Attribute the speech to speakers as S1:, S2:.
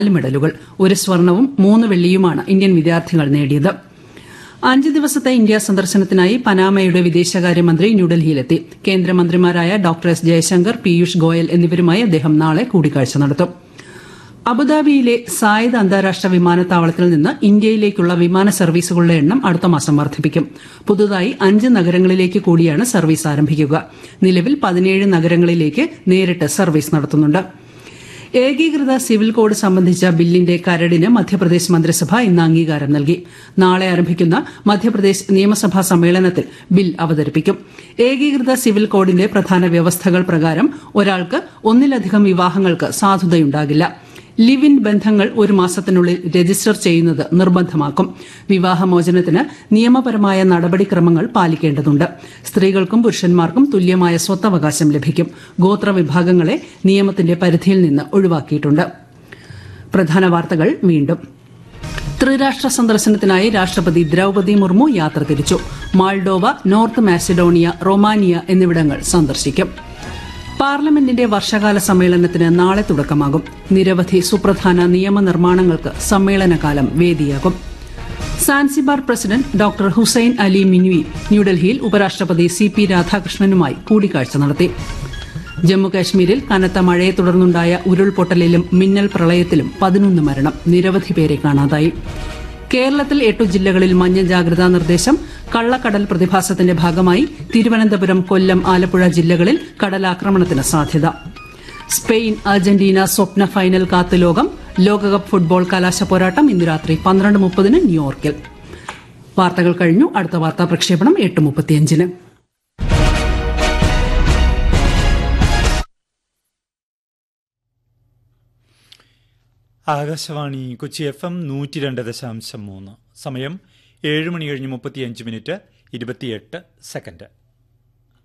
S1: നാല് മെഡലുകൾ ഒരു സ്വർണവും മൂന്ന് വെള്ളിയുമാണ് ഇന്ത്യൻ വിദ്യാർത്ഥികൾ നേടിയത് അഞ്ച് ദിവസത്തെ ഇന്ത്യ സന്ദർശനത്തിനായി പനാമയുടെ വിദേശകാര്യമന്ത്രി ന്യൂഡൽഹിയിലെത്തി കേന്ദ്രമന്ത്രിമാരായ ഡോക്ടർ എസ് ജയശങ്കർ പീയൂഷ് ഗോയൽ എന്നിവരുമായി അദ്ദേഹം നാളെ കൂടിക്കാഴ്ച നടത്തും അബുദാബിയിലെ സായിദ് അന്താരാഷ്ട്ര വിമാനത്താവളത്തിൽ നിന്ന് ഇന്ത്യയിലേക്കുള്ള വിമാന സർവീസുകളുടെ എണ്ണം അടുത്ത മാസം വർദ്ധിപ്പിക്കും പുതുതായി അഞ്ച് നഗരങ്ങളിലേക്ക് കൂടിയാണ് സർവീസ് ആരംഭിക്കുക നിലവിൽ പതിനേഴ് നഗരങ്ങളിലേക്ക് നേരിട്ട് സർവീസ് നടത്തുന്നുണ്ട് ഏകീകൃത സിവിൽ കോഡ് സംബന്ധിച്ച ബില്ലിന്റെ കരടിന് മധ്യപ്രദേശ് മന്ത്രിസഭ ഇന്ന് അംഗീകാരം നൽകി നാളെ ആരംഭിക്കുന്ന മധ്യപ്രദേശ് നിയമസഭാ സമ്മേളനത്തിൽ ബിൽ അവതരിപ്പിക്കും ഏകീകൃത സിവിൽ കോഡിന്റെ പ്രധാന വ്യവസ്ഥകൾ പ്രകാരം ഒരാൾക്ക് ഒന്നിലധികം വിവാഹങ്ങൾക്ക് സാധുതയുണ്ടാകില്ല ലിവ് ഇൻ ബന്ധങ്ങൾ ഒരു മാസത്തിനുള്ളിൽ രജിസ്റ്റർ ചെയ്യുന്നത് നിർബന്ധമാക്കും വിവാഹമോചനത്തിന് നിയമപരമായ നടപടിക്രമങ്ങൾ പാലിക്കേണ്ടതുണ്ട് സ്ത്രീകൾക്കും പുരുഷന്മാർക്കും തുല്യമായ സ്വത്തവകാശം ലഭിക്കും ഗോത്ര വിഭാഗങ്ങളെ നിയമത്തിന്റെ പരിധിയിൽ നിന്ന് ഒഴിവാക്കിയിട്ടുണ്ട് പ്രധാന വാർത്തകൾ വീണ്ടും ത്രിരാഷ്ട്ര സന്ദർശനത്തിനായി രാഷ്ട്രപതി ദ്രൌപതി മുർമു യാത്ര തിരിച്ചു മാൾഡോവ നോർത്ത് മാസിഡോണിയ റൊമാനിയ എന്നിവിടങ്ങൾ സന്ദർശിക്കും പാർലമെന്റിന്റെ വർഷകാല സമ്മേളനത്തിന് നാളെ തുടക്കമാകും നിരവധി സുപ്രധാന നിയമനിർമ്മാണങ്ങൾക്ക് സമ്മേളനകാലം വേദിയാകും Zanzibar president doctor Hussein Ali Mwinyi ന്യൂഡൽഹിയിൽ ഉപരാഷ്ട്രപതി സി പി രാധാകൃഷ്ണനുമായി കൂടിക്കാഴ്ച നടത്തി ജമ്മുകാശ്മീരിൽ കനത്ത മഴയെ തുടർന്നുണ്ടായ ഉരുൾപൊട്ടലിലും മിന്നൽ പ്രളയത്തിലും പതിനൊന്ന് മരണം നിരവധി പേരെ കാണാതായി കേരളത്തിൽ എട്ടു ജില്ലകളിൽ മഞ്ഞ ജാഗ്രതാ നിർദ്ദേശം കള്ളക്കടൽ പ്രതിഭാസത്തിന്റെ ഭാഗമായി തിരുവനന്തപുരം കൊല്ലം ആലപ്പുഴ ജില്ലകളിൽ കടലാക്രമണത്തിന് സാധ്യത സ്പെയിൻ അർജന്റീന സ്വപ്ന ഫൈനൽ കാത്ത് ലോകം ലോകകപ്പ് ഫുട്ബോൾ കലാശ പോരാട്ടം ഇന്ന് രാത്രി പന്ത്രണ്ട് മുപ്പതിന് ന്യൂയോർക്കിൽ വാർത്തകൾ കഴിഞ്ഞു അടുത്ത വാർത്താ പ്രക്ഷേപണം എട്ട് മുപ്പത്തിയഞ്ചിന്
S2: ആകാശവാണി കൊച്ചി എഫ് എം നൂറ്റി രണ്ട് ദശാംശം മൂന്ന് സമയം ഏഴ് മണി കഴിഞ്ഞ് മുപ്പത്തിയഞ്ച് മിനിറ്റ് ഇരുപത്തിയെട്ട് സെക്കൻഡ്